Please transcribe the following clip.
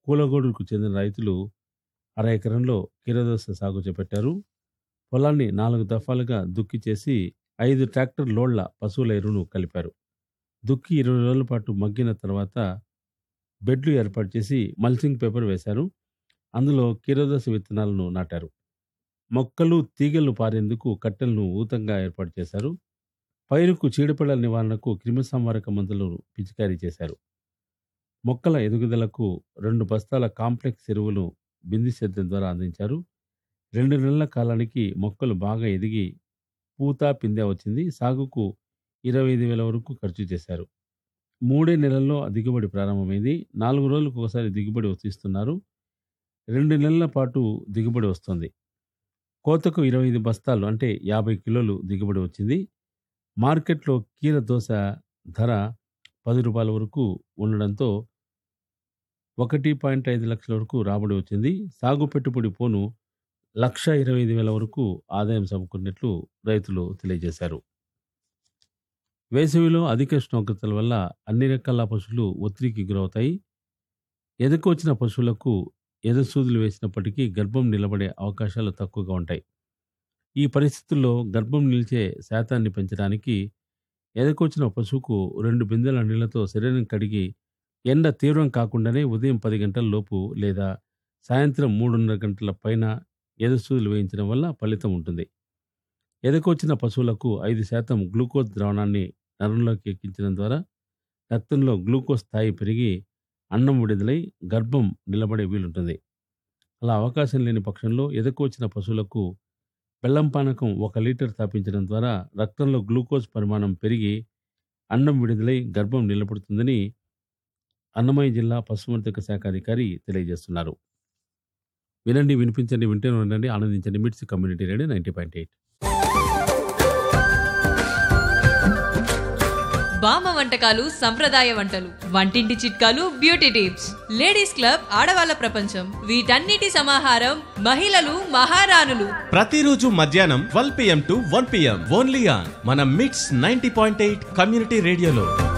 కూలగూడుకు చెందిన రైతులు అర ఎకరంలో కీరదోస సాగు చేపట్టారు పొలాన్ని నాలుగు దఫాలుగా దుక్కి చేసి ఐదు ట్రాక్టర్ లోడ్ల పశువుల ఎరువును కలిపారు దుక్కి ఇరవై రోజుల పాటు మగ్గిన తర్వాత బెడ్లు ఏర్పాటు చేసి మల్చింగ్ పేపర్ వేశారు అందులో కీరదోస విత్తనాలను నాటారు మొక్కలు తీగలు పారేందుకు కట్టెలను ఊతంగా ఏర్పాటు చేశారు పైరుకు చీడపీడల నివారణకు క్రిమిసంహారక మందులు పిచికారీ చేశారు మొక్కల ఎదుగుదలకు రెండు బస్తాల కాంప్లెక్స్ ఎరువులు బిందు సేద్యం ద్వారా అందించారు రెండు నెలల కాలానికి మొక్కలు బాగా ఎదిగి పూత పిందె వచ్చింది సాగుకు ఇరవై ఐదు వేల వరకు ఖర్చు చేశారు మూడే నెలల్లో దిగుబడి ప్రారంభమైంది నాలుగు రోజులకు ఒకసారి దిగుబడి వస్తున్నారు రెండు నెలల పాటు దిగుబడి వస్తుంది కోతకు ఇరవై ఐదు బస్తాలు అంటే యాభై కిలోలు దిగుబడి వచ్చింది మార్కెట్లో కీర దోశ ధర పది రూపాయల వరకు ఉండడంతో ఒకటి పాయింట్ ఐదు లక్షల వరకు రాబడి వచ్చింది సాగు పెట్టుబడి పోను లక్ష ఇరవై ఐదు వేల వరకు ఆదాయం సమకూరినట్లు రైతులు తెలియజేశారు వేసవిలో అధిక ఉష్ణోగ్రతల వల్ల అన్ని రకాల పశువులు ఒత్తిడికి గురవుతాయి ఎదకొచ్చిన పశువులకు ఎదసూదులు వేసినప్పటికీ గర్భం నిలబడే అవకాశాలు తక్కువగా ఉంటాయి ఈ పరిస్థితుల్లో గర్భం నిలిచే శాతాన్ని పెంచడానికి ఎదకొచ్చిన పశువుకు రెండు బిందెల నీళ్లతో శరీరం కడిగి ఎండ తీవ్రం కాకుండానే ఉదయం పది గంటల లోపు లేదా సాయంత్రం మూడున్నర గంటల పైన ఎదసూదులు వేయించడం వల్ల ఫలితం ఉంటుంది ఎదకొచ్చిన పశువులకు ఐదు శాతం గ్లూకోజ్ ద్రావణాన్ని నరంలోకి ఎక్కించడం ద్వారా రక్తంలో గ్లూకోజ్ స్థాయి పెరిగి అన్నం విడుదలై గర్భం నిలబడే వీలుంటుంది అలా అవకాశం లేని పక్షంలో ఎదకొచ్చిన పశువులకు బెల్లం పానకం ఒక లీటర్ తాపించడం ద్వారా రక్తంలో గ్లూకోజ్ పరిమాణం పెరిగి అన్నం విడుదలై గర్భం నిలబడుతుందని అన్నమయ్య జిల్లా పశుసంవర్ధక శాఖ అధికారి తెలియజేస్తున్నారు వినండి వినిపించండి వింటూనే ఉండండి ఆనందించండి MITS community radio ninety point eight బామ్మ వంటకాలు సంప్రదాయ వంటలు వంటింటి చిట్కాలు బ్యూటీ టిప్స్ లేడీస్ క్లబ్ ఆడవాళ్ళ ప్రపంచం వీటన్నిటి సమాహారం మహిళలు మహారాణులు ప్రతిరోజు మధ్యాహ్నం twelve PM to one PM only on మన MITS ninety point eight community రేడియోలో